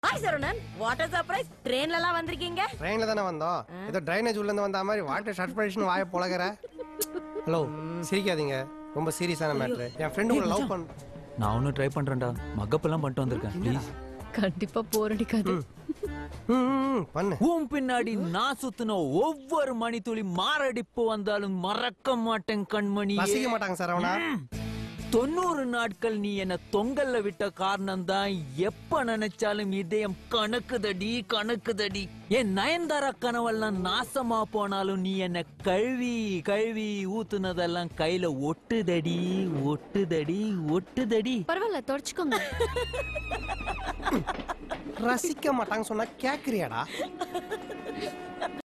hi Saravanan water surprise ட்ரெயின்ல எல்லாம் வந்திருக்கீங்க ட்ரெயின்ல தானே வந்தோம் ஏதோ ட்ரைனேஜ் உள்ள இருந்து வந்த மாதிரி வாட்டர் சர்ப்ரைஸ்னு வாய பொழகிற ஹலோ சிரிக்காதீங்க ரொம்ப சீரியஸான மேட்ரு என் ஃப்ரெண்டு கூட லவ் பண்ண நான் ஒன்னும் ட்ரை பண்றேன்டா மகப்பெல்லாம் பண்ணிட்டு வந்திருக்கேன் ப்ளீஸ் கண்டிப்பா போரடிக்காது ம், ம், பண்ணு உன் பின்னாடி நான் சுத்தின ஒவ்வொரு மணித்துளி மாரடிப்பு வந்தாலும் மறக்க மாட்டேன் கண்மணி ரசிக்க மாட்டாங்க சரவணா தொண்ணூறு நாட்கள் நீ என்ன தொங்கல்ல விட்ட காரணம் தான் எப்ப நினைச்சாலும் இதயம் கணக்குதடி கணக்குதடி என் நயன்தாரா கனவெல்லாம் நாசமா போனாலும் நீ என்ன கழுவி கழுவி ஊத்துனதெல்லாம் கையில ஒட்டுதடி ஒட்டுதடி ஒட்டுதடி பரவாயில்ல தொடச்சுக்கோங்க ரசிக்க மாட்டாங்க சொன்னா கேக்குறியாடா